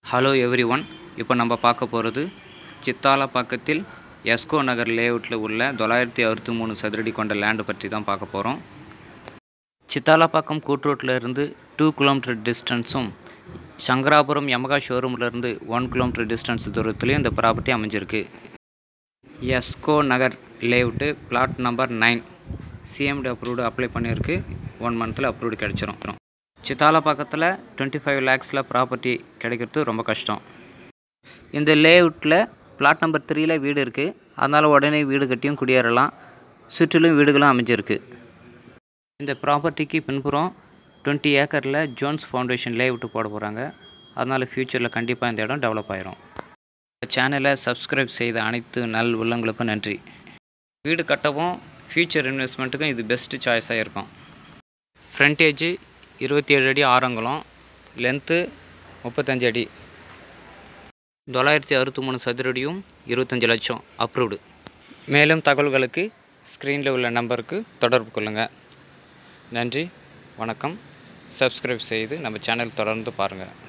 hello every one இப்போ நம்ம பார்க்க போகிறது சித்தாலப்பாக்கத்தில் எஸ்கோ நகர் லேஅவுட்டில் உள்ள தொள்ளாயிரத்தி அறுபத்தி மூணு சதுரடி கொண்ட லேண்டு பற்றி தான் பார்க்க போகிறோம் சித்தாலப்பாக்கம் கூட்ரோட்டில் இருந்து டூ கிலோமீட்டர் டிஸ்டன்ஸும் சங்கராபுரம் யமகா ஷோரூம்லேருந்து ஒன் கிலோமீட்டர் டிஸ்டன்ஸ் தூரத்துலேயும் இந்த ப்ராப்பர்ட்டி அமைஞ்சிருக்கு எஸ்கோ Nagar layout plot number nine CMDA approved apply பண்ணியிருக்கு ஒன் மந்தில் அப்ரூவ்டு கிடச்சிரும் சித்தால பக்கத்தில் டுவெண்ட்டி ஃபைவ் லேக்ஸில் ப்ராப்பர்ட்டி கிடைக்கிறது ரொம்ப கஷ்டம் இந்த லேஅவுட்டில் பிளாட் நம்பர் த்ரீல வீடு இருக்குது அதனால் உடனே வீடு கட்டியும் குடியேறலாம் சுற்றிலும் வீடுகளும் அமைஞ்சிருக்கு இந்த ப்ராப்பர்ட்டிக்கு பின்புறம் டுவெண்ட்டி ஏக்கரில் ஜோன்ஸ் ஃபவுண்டேஷன் லேஅவுட்டு போட போகிறாங்க அதனால் ஃப்யூச்சரில் கண்டிப்பாக இந்த இடம் டெவலப் ஆயிரும் சேனலை சப்ஸ்கிரைப் செய்த அனைத்து நல் உள்ளங்களுக்கும் நன்றி வீடு கட்டவும் ஃப்யூச்சர் இன்வெஸ்ட்மெண்ட்டுக்கும் இது பெஸ்ட்டு சாய்ஸாக இருக்கும் ஃப்ரண்டேஜு இருபத்தி ஏழு அடி ஆரங்குளம் லென்த்து முப்பத்தஞ்சு அடி தொள்ளாயிரத்தி அறுபத்தி மூணு சதுரடியும் இருபத்தஞ்சி லட்சம் அப்ரூவ்டு மேலும் தகவல்களுக்கு ஸ்க்ரீனில் உள்ள நம்பருக்கு தொடர்பு கொள்ளுங்கள் நன்றி வணக்கம் சப்ஸ்கிரைப் செய்து நம்ம சேனல் தொடர்ந்து பாருங்கள்